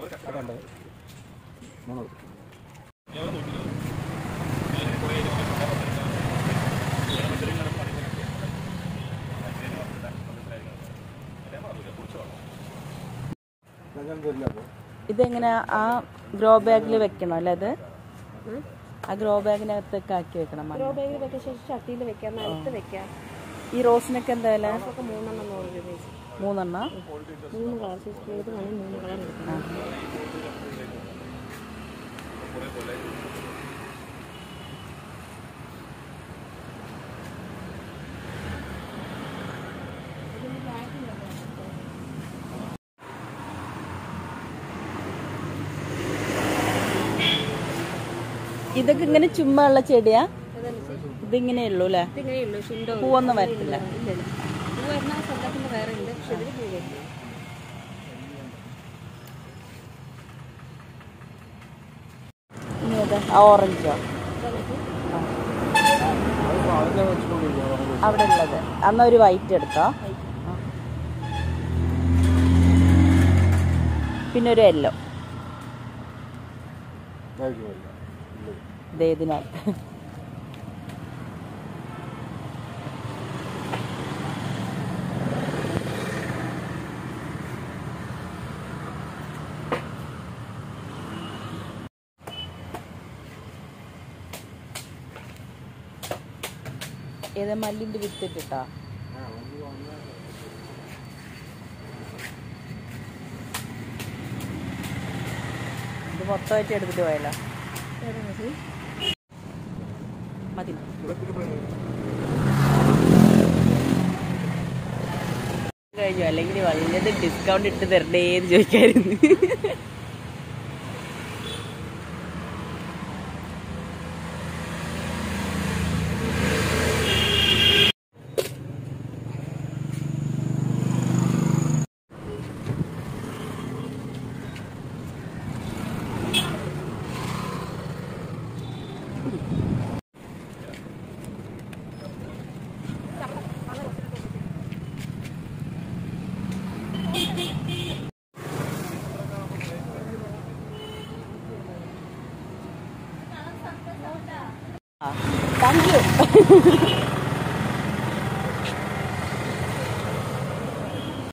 ഇതെങ്ങനെ ആ ഗ്രോ ബാഗിൽ വെക്കണം അല്ലേ അത് ആ ഗ്രോ ബാഗിനകത്തൊക്കെ ആക്കി വെക്കണം മണ്ണ്. ഗ്രോ ബാഗിൽ വെക്കാൻ ശേഷം ചട്ടിയിൽ വെക്കാം നിലത്ത് വെക്കാം ഈ റോസിനൊക്കെ എന്താ വില ഒക്കെ മൂന്നെണ്ണം നൂറ് രൂപ വെച്ച് മൂന്നെണ്ണം മൂന്ന് കളർ ചേച്ചി ഏത് വേണമെങ്കിൽ മൂന്ന് കളർ എടുക്കാം ഇതൊക്കെ ഇങ്ങനെ ചുമ്മാ ഉള്ള ചെടിയാ അതല്ല ചേച്ചി ഇതിങ്ങനെ ഉള്ളൂ അല്ലേ ഇതിങ്ങനെയുള്ളൂ ഷിൻഡോ പൂവൊന്നും വരത്തില്ല ഇല്ല ഇല്ല പൂ വരുന്ന സ്ഥലത്തിന്റെ വേറെ ഉണ്ട് പക്ഷെ ഇതിൽ പൂ വരില്ല ഇനി ഏതാ? ആ ഓറഞ്ചോ അവിടെ ഉള്ളത് അന്ന് ഒരു വൈറ്റ് എടുത്തോ ആ. പിന്നെ ഒരു യെല്ലോ ഇതിനകത്ത് ഏതാ മല്ലിന്റെ വിത്തിട്ടിട്ടാ ഇത് മൊത്തമായിട്ട് എടുത്തിട്ട് പോയല്ലോ മതി കഴിഞ്ഞു അല്ലെങ്കിൽ വല്ലത് ഡിസ്കൗണ്ട് ഇട്ട് തരണ്ടേന്ന് ചോദിക്കായിരുന്നു താങ്ക് യു